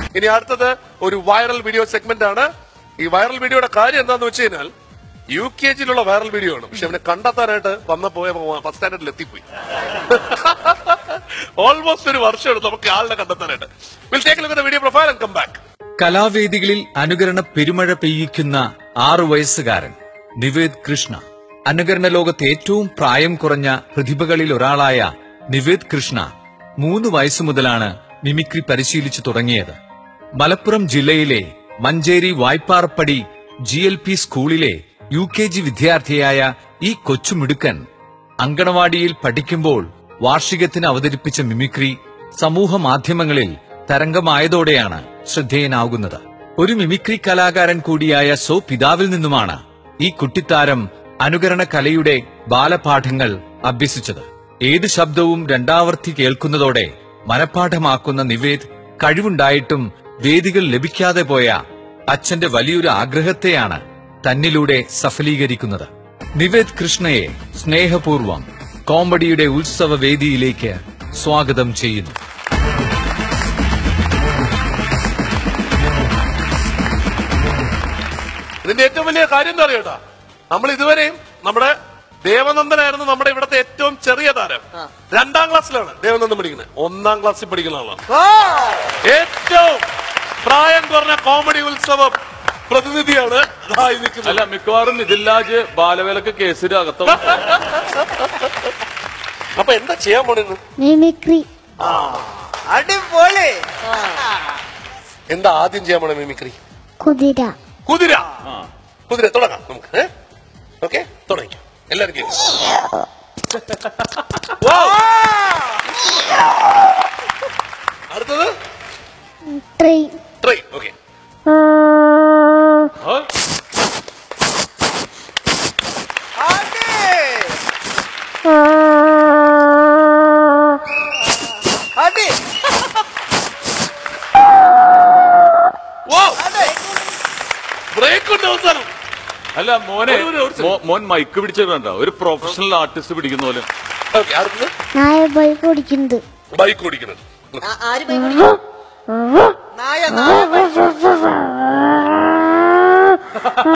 ഇനി അടുത്തത് ഒരു വൈറൽ വീഡിയോ സെഗ്മെന്റ് ആണ് ഈ വൈറൽ വീഡിയോയുടെ കാര്യം എന്താന്ന് വെച്ച് കഴിഞ്ഞാൽ യു കെ ജിയിലുള്ള വൈറൽ വീഡിയോ ആണ് പക്ഷെ അവനെ കണ്ടെത്താനായിട്ട് വന്നപ്പോ ഫസ്റ്റ് സ്റ്റാൻഡേർഡിൽ എത്തിപ്പോയി ഓൾമോസ്റ്റ് ഒരു വർഷം എടുത്ത് നമുക്ക് ആളിനെ കണ്ടെത്താനായിട്ട് will take look video profile and come back കലാവേദികളിൽ അനുകരണ പെരുമഴ പെയ്യിക്കുന്ന ആറു വയസ്സുകാരൻ നിവേദ് കൃഷ്ണ അനുകരണ ലോകത്ത് ഏറ്റവും പ്രായം കുറഞ്ഞ പ്രതിഭകളിൽ ഒരാളായ നിവേദ് കൃഷ്ണ മൂന്ന് വയസ്സു മുതലാണ് മിമിക്രി പരിശീലിച്ചു തുടങ്ങിയത് മലപ്പുറം ജില്ലയിലെ Manjeri Vaiparappadi G L P സ്കൂളിലെ യു കെ ജി വിദ്യാർത്ഥിയായ ഈ കൊച്ചുമിടുക്കൻ അങ്കണവാടിയിൽ പഠിക്കുമ്പോൾ വാർഷികത്തിന് അവതരിപ്പിച്ച മിമിക്രി സമൂഹ മാധ്യമങ്ങളിൽ തരംഗമായതോടെയാണ് ശ്രദ്ധേയനാകുന്നത് ഒരു മിമിക്രി കലാകാരൻ കൂടിയായ സോ പിതാവിൽ നിന്നുമാണ് ഈ കുട്ടിത്താരം അനുകരണ കലയുടെ ബാലപാഠങ്ങൾ അഭ്യസിച്ചത് ഏത് ശബ്ദവും രണ്ടാവർത്തി കേൾക്കുന്നതോടെ മനഃപ്പാഠമാക്കുന്ന നിവേദ് കഴിവുണ്ടായിട്ടും വേദികൾ ലഭിക്കാതെ പോയ അച്ഛന്റെ വലിയൊരു ആഗ്രഹത്തെയാണ് തന്നിലൂടെ സഫലീകരിക്കുന്നത് നിവേദ് കൃഷ്ണയെ സ്നേഹപൂർവം കോമഡിയുടെ ഉത്സവ വേദിയിലേക്ക് സ്വാഗതം ചെയ്യുന്നു ഇതിന്റെ ഏറ്റവും വലിയ കാര്യം എന്താ അറിയട്ടാ നമ്മൾ ഇതുവരെയും നമ്മുടെ ദേവനന്ദനായിരുന്നു നമ്മുടെ ഇവിടുത്തെ ഏറ്റവും ചെറിയ താരം രണ്ടാം ക്ലാസ്സിലാണ് ദേവനന്ദൻ പഠിക്കുന്നത് ഒന്നാം ക്ലാസ്സിൽ പഠിക്കുന്ന ആളാണ് ഏറ്റവും പ്രായം കുറഞ്ഞ കോമഡി ഉത്സവം പ്രതിനിധിയാണ് ദാ ഈ നിൽക്കുന്നത് അല്ല മിക്കവാറും ഇതില്ലാജ് ബാലവേലക്ക് കേസിന് അകത്തും അപ്പൊ എന്താ ചെയ്യാൻ പോണെന്ന് മിമിക്രി അടിപൊളി എന്താ ആദ്യം ചെയ്യാൻ പോണേ മിമിക്രി കുതിര കുതിര കുതിര തുടങ്ങാം നമുക്ക് ഓക്കെ തുടങ്ങിക്കാം എല്ലാവരും കേൾക്കും അടുത്തത് ട്രെയിൻ ട്രെയിൻ ഓക്കെ അടി അടി ബ്രേക്ക് ഉണ്ട് അവസാനം അല്ല മോനെ ഒരു- ഒരു- ഒരു മോ- മോൻ മൈക്ക് പിടിച്ചിട്ടുണ്ട ഒരു പ്രൊഫഷണൽ ആർട്ടിസ്റ്റ് പിടിക്കുന്ന പോലെ ഓക്കെ അടുത്തത് നായ ബൈക്ക് ഓടിക്കുന്നത് ബൈക്ക് ഓടിക്കുന്നത് ആ- ആര് പോയി കുടിക്കും? നായ നായ